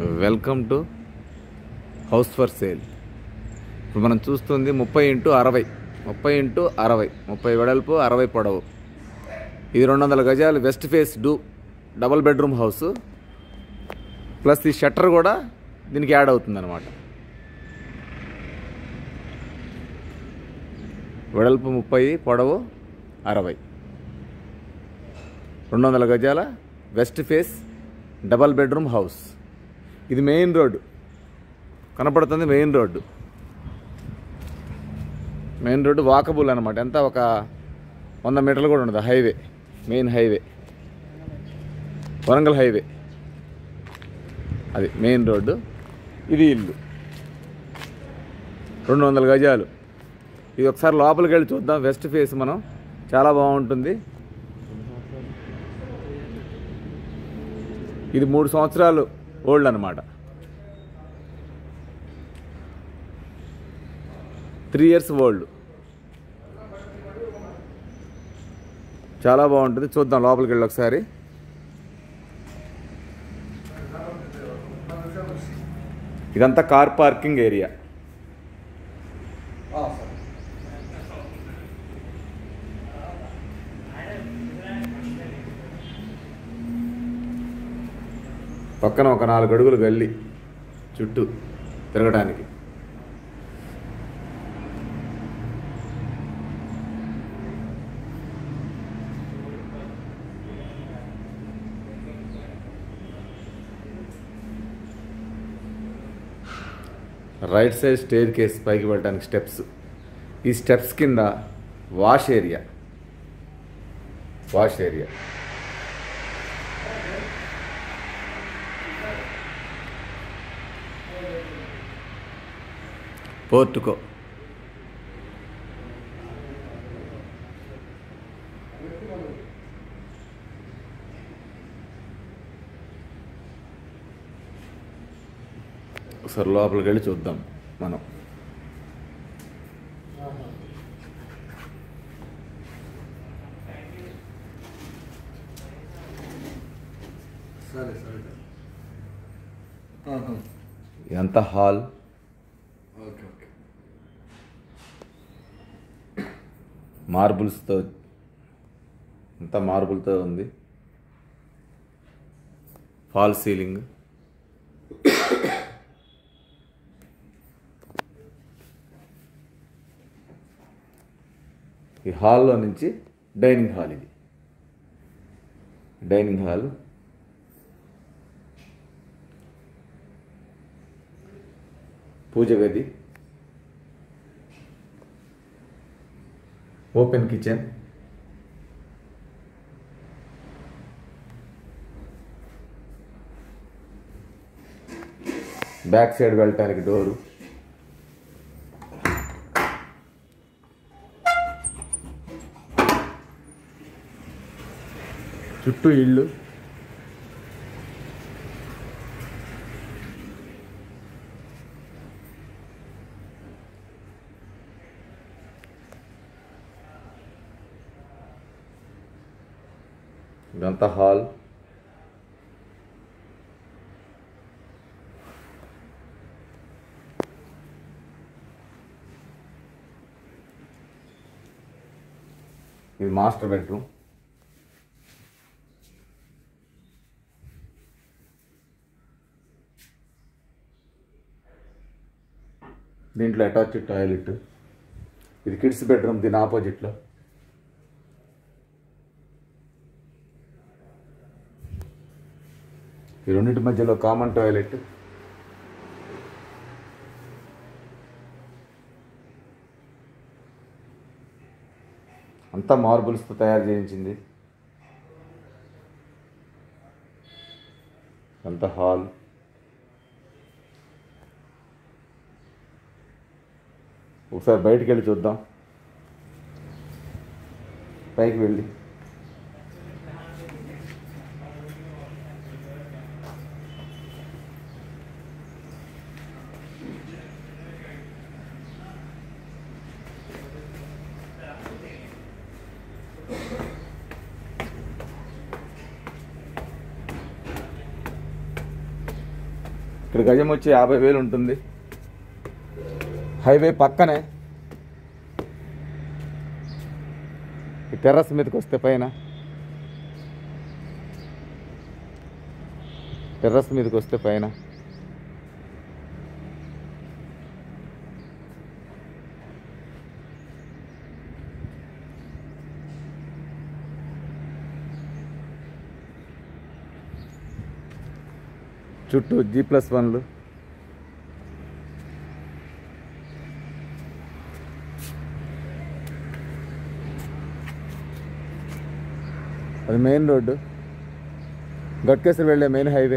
welcome to house for sale ఇప్పుడు మనం చూస్తుంది ముప్పై ఇంటూ అరవై ముప్పై ఇంటూ అరవై ముప్పై వెడల్పు అరవై పొడవు ఇది రెండు వందల గజాలు వెస్ట్ ఫేస్ డూ డబల్ బెడ్రూమ్ హౌస్ ప్లస్ ఈ షట్టర్ కూడా దీనికి యాడ్ అవుతుంది అనమాట వెడల్పు ముప్పై పొడవు అరవై రెండు వందల గజాల west face double bedroom house ఇది మెయిన్ రోడ్డు కనపడుతుంది main road main road walkable అనమాట ఎంత ఒక వంద మీటర్లు కూడా ఉండదు highway main highway Warangal highway అది మెయిన్ రోడ్డు ఇది ఇల్లు రెండు వందల గజాలు ఇది ఒకసారి లోపలికి వెళ్ళి చూద్దాం వెస్ట్ ఫేస్ మనం చాలా బాగుంటుంది ఇది మూడు సంవత్సరాలు ఓల్డ్ అనమాట త్రీ ఇయర్స్ ఓల్డ్ చాలా బాగుంటుంది చూద్దాం లోపలికి వెళ్ళి ఒకసారి ఇదంతా కార్ పార్కింగ్ ఏరియా పక్కన ఒక నాలుగు అడుగులు గల్లి చుట్టూ తిరగడానికి రైట్ సైడ్ స్టేర్ కేస్ పైకి వెళ్ళడానికి స్టెప్స్ ఈ స్టెప్స్ కింద wash area wash area portico ఒకసారి లోపలికి వెళ్ళి చూద్దాం మనం సరే సరే ఇదంతా హాల్ ఓకే ఓకే మార్బుల్స్తో అంతా మార్బుల్తో ఉంది ఫాల్ సీలింగ్ ఈ హాల్లో నుంచి డైనింగ్ హాల్ ఇది డైనింగ్ హాల్ పూజ గది ఓపెన్ కిచెన్ బ్యాక్ సైడ్ వెళ్ళటానికి డోరు చుట్టూ ఇళ్ళు ఇదంతా హాల్ ఇది మాస్టర్ బెడ్రూమ్ దీంట్లో అటాచ్ టాయిలెట్ ఇది కిడ్స్ బెడ్రూమ్ దీని ఆపోజిట్లో ఈ రెండింటి మధ్యలో కామన్ టాయిలెట్ అంతా మార్బుల్స్తో తయారు చేయించింది అంత హాల్ ఒకసారి బయటికి వెళ్ళి చూద్దాం పైకి వెళ్ళి ఇక్కడ గజం వచ్చి యాభై వేలు ఉంటుంది హైవే పక్కనే ఈ టెర్రస్ మీదకి వస్తే పైన టెర్రస్ మీదకి వస్తే పైన చుట్టూ జీ ప్లస్ వన్లు అది మెయిన్ రోడ్డు గట్కేశ్వర వెళ్ళే మెయిన్ హైవే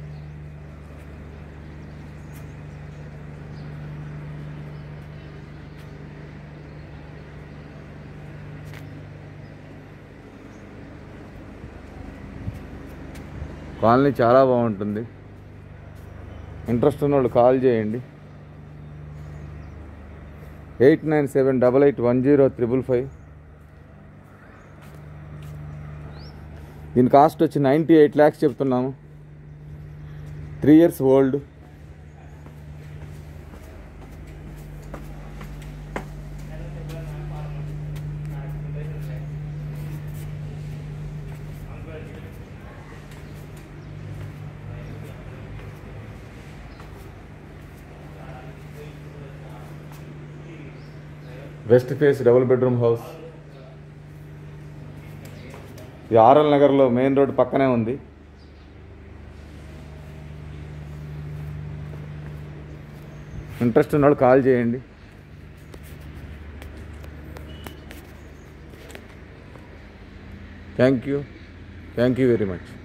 కాలనీ చాలా బాగుంటుంది ఇంట్రెస్ట్ ఉన్న వాళ్ళు కాల్ చేయండి eight nine seven double eight one zero triple five దీని కాస్ట్ వచ్చి నైంటీ ఎయిట్ ల్యాక్స్ చెప్తున్నాము three years old west face double bedroom house ఇది ఆర్ఎల్ నగర్లో మెయిన్ రోడ్ పక్కనే ఉంది ఇంట్రెస్ట్ ఉన్నవాళ్ళు కాల్ చేయండి thank you thank you very much